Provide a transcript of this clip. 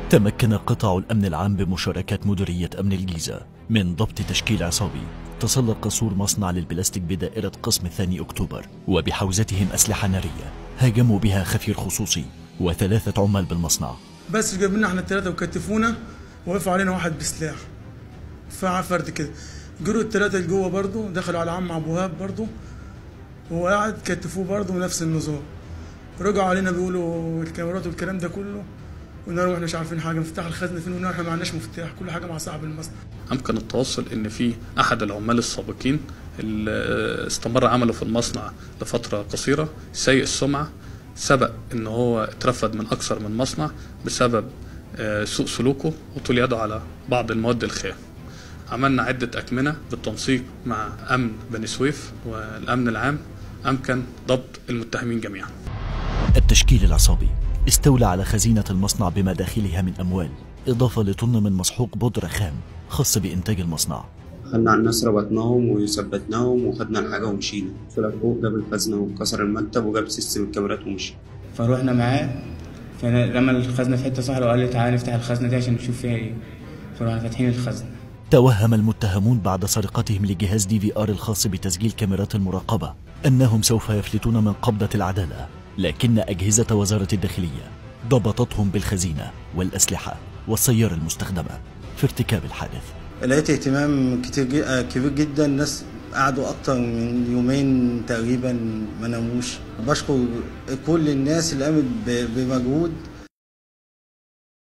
تمكن قطاع الأمن العام بمشاركة مديرية أمن الجيزة من ضبط تشكيل عصابي تسلق سور مصنع للبلاستيك بدائرة قسم الثاني أكتوبر وبحوزتهم أسلحة نارية هاجموا بها خفير خصوصي وثلاثة عمال بالمصنع بس جاب لنا احنا الثلاثه وكتفونا وقفوا علينا واحد بسلاح دفاع فرد كده جروا الثلاثه لجوه برضه دخلوا على عم ابو وهاب برضه وهو قاعد كتفوه برضه نفس النظام رجعوا علينا بيقولوا الكاميرات والكلام ده كله قلنا لهم احنا مش عارفين حاجه مفتاح الخزنه فين قلنا احنا ما عندناش مفتاح كل حاجه مع صاحب المصنع أمكن التوصل إن في أحد العمال السابقين اللي استمر عمله في المصنع لفترة قصيرة سيء السمعة سبق إن هو اترفد من أكثر من مصنع بسبب آه، سوء سلوكه وطول يده على بعض المواد الخام عملنا عدة أكمنة بالتنسيق مع أمن بني سويف والأمن العام أمكن ضبط المتهمين جميعا التشكيل العصابي استولى على خزينة المصنع بما داخلها من أموال إضافة لطن من مسحوق بودرة خام خاص بإنتاج المصنع خدنا على الناس ربطناهم وثبتناهم وخدنا الحاجة ومشينا طلع فوق جاب الخزنة وكسر المكتب وجاب سيستم الكاميرات ومشي فروحنا معاه فرمى الخزنة في حتة صحراء وقال لي تعالى نفتح الخزنة دي عشان نشوف فيها ايه فروحنا فاتحين الخزنة توهم المتهمون بعد سرقتهم لجهاز دي في آر الخاص بتسجيل كاميرات المراقبة أنهم سوف يفلتون من قبضة العدالة لكن أجهزة وزارة الداخلية ضبطتهم بالخزينة والأسلحة والسيارة المستخدمة في ارتكاب الحادث لقيت اهتمام كتير جي- آه، كبير جدا الناس قعدوا اكتر من يومين تقريبا ما ناموش بشكر كل الناس اللي قامت ب- بمجهود